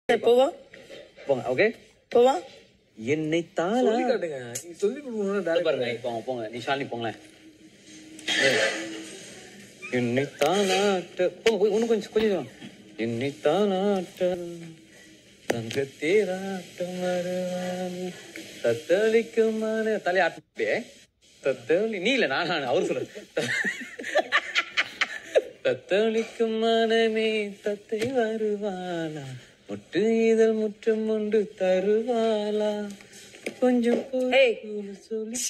போவா போங்க ஓகே போவா என்னை தாளா சொல்லி காட்டுங்க நீங்க சொல்லி கொடுக்கணும் இதை பாருங்க போங்க போங்க நீ ஷாலினி போங்களேன் என்னை தாளாட்ட போங்க போய் இன்னும் கொஞ்சம் கொஞ்சம் தூரம். என்னை தாளாட்ட தங்க தேராட்டம் வருவான் தத்தளிக்கும் மன தலை ஆட்டே தத்தளி நீ இல்ல நான் நான் அவர் சொல்ற தத்தளிக்கும் மனமே தத்தை வருவாளா முட்டு இதழ் முற்றம் உண்டு தருவாளா கொஞ்சம் ஏய். பொறு சொல்லி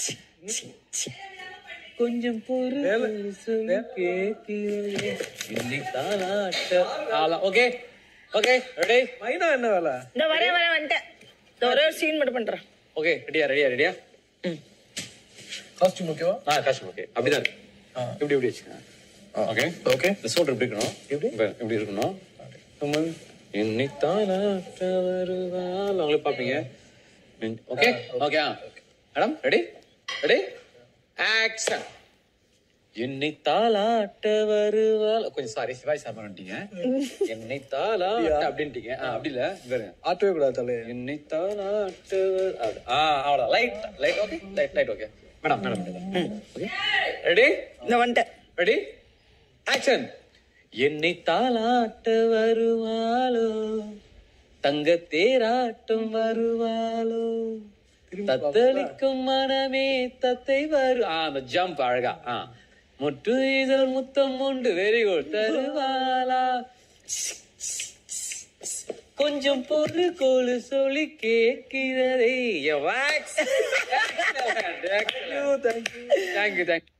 கொஞ்சம் பொறு சொல்லி கேட்கிறே இன்னை தாளாட்ட ஆளா ஓகே ஓகே ரெடி மைனா என்ன வேலை இந்த வரேன் வரேன் வந்துட்டேன் இந்த ஒரே ஒரு சீன் மட்டும் பண்றேன் ஓகே ரெடியா ரெடியா ரெடியா காஸ்டியூம் ஓகேவா ஆ கஷ்டம் ஓகே அப்படிதான் இருக்கு இப்படி இப்படி வச்சுக்கோங்க ஓகே ஓகே இந்த சோல்டர் இப்படி இருக்கணும் எப்படி? இப்ப இப்படி இருக்கணும் நம்ம என்னை தாளாட்ட வருவாள் அவங்களே பார்ப்பீங்க ஓகே ஓகே ஆ மேடம் ரெடி ரெடி ஆக்ஷன் என்னை தாளாட்ட வருவாள் கொஞ்சம் சாரி சிவாஜி சார் பண்ணிட்டீங்க என்னை தாளாட்ட அப்படின்ட்டீங்க ஆ அப்படி இல்ல பாருங்க ஆட்டவே கூடாது தலை என்னை தாளாட்ட வரு- அப்படி. ஆ அவ்வளோ light light okay light light okay madam madam okay ready இந்த வந்துட்டேன் ரெடி ஆக்ஷன் என்னை தாளாட்ட வருவாளோ தங்க தேராட்டம் வருவாளோ தத்தளிக்கும் மனமே தத்தை வரு ஆ அந்த ஜம்ப் அழகா ஆ முட்டு இதழ் முத்தம் உண்டு வெரி குட் தருவாளா கொஞ்சம் பொருள் கோலு சொல்லி கேட்கிறதே தேங்க்யூ தேங்க்யூ தேங்க்யூ